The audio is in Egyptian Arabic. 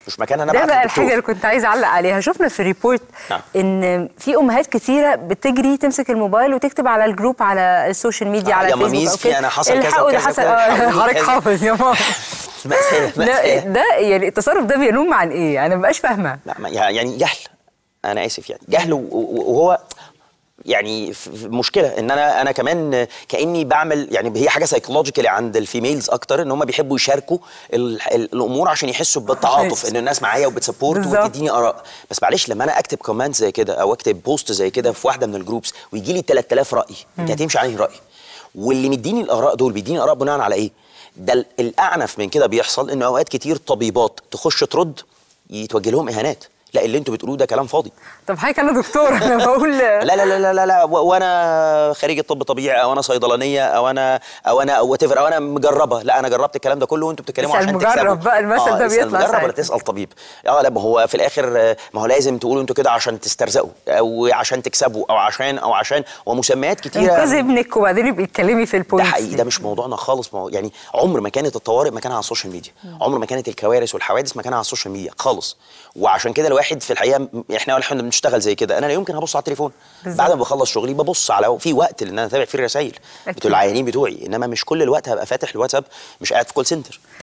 مش مكان انا ده ابعت بقى للدكتور. الحاجه اللي كنت عايزه اعلق عليها شفنا في الريبورت نعم. ان في امهات كتيره بتجري تمسك الموبايل وتكتب على الجروب على السوشيال ميديا آه، على يا فيسبوك ماميز أو في كده. أنا حصل كذا الحقوا ده وكذا حصل وكذا، آه، حقوني حضرتك كذا. حافظ يا ماما مأساة ده مأساة ده يعني التصرف ده بينم عن ايه انا مبقاش فاهمه لا ما- يعني جهل انا اسف يعني جهل و- و- وهو يعني ف- ف- مشكله ان انا انا كمان كاني بعمل يعني هي حاجه سايكولوجيكالي عند الفيميلز اكتر ان هم بيحبوا يشاركوا ال- ال- الامور عشان يحسوا بالتعاطف ان الناس معايا وبتسبورت بالظبط. وتديني اراء بس معلش لما انا اكتب كومنت زي كده او اكتب بوست زي كده في واحده من الجروبس ويجي لي 3000 راي انت هتمشي عليه راي واللي مديني الاراء دول بيديني اراء بناء على ايه ده ال- الاعنف من كده بيحصل ان اوقات كتير طبيبات تخش ترد يتوجه لهم اهانات لا اللي انتوا بتقولوه ده كلام فاضي طب حضرتك انا دكتور انا بقول لا لا لا لا لا, لا و- وانا خريجه طب طبيعي او انا صيدلانيه او انا او انا او او انا مجربه لا انا جربت الكلام ده كله وانتوا بتتكلموا اسأل عشان مجرب تكسبوا بقى، المثل ده اسأل بيطلع مجرب ولا ساعتها. تسال طبيب اه لا ما هو في الاخر آه، ما هو لازم تقولوا انتوا كده عشان تسترزقوا او عشان تكسبوا او عشان او عشان ومسميات كتيره انقذ ابنك وبعدين يبقي اتكلمي في ده البوينتس حقيقي دي. ده مش موضوعنا خالص ما هو يعني عمر ما كانت الطوارئ مكانها على السوشيال ميديا عمر ما كانت الكوارث والحوادث مكانها على السوشيال ميديا خالص وعشان كده الواحد في الحقيقه م- احنا احنا بنشتغل زي كده انا لا يمكن هبص على التليفون بالظبط. بعد ما بخلص شغلي ببص على في وقت ان انا اتابع فيه الرسائل أكيد. بتوع العيانين بتوعي انما مش كل الوقت هبقى فاتح الواتساب مش قاعد في كول سنتر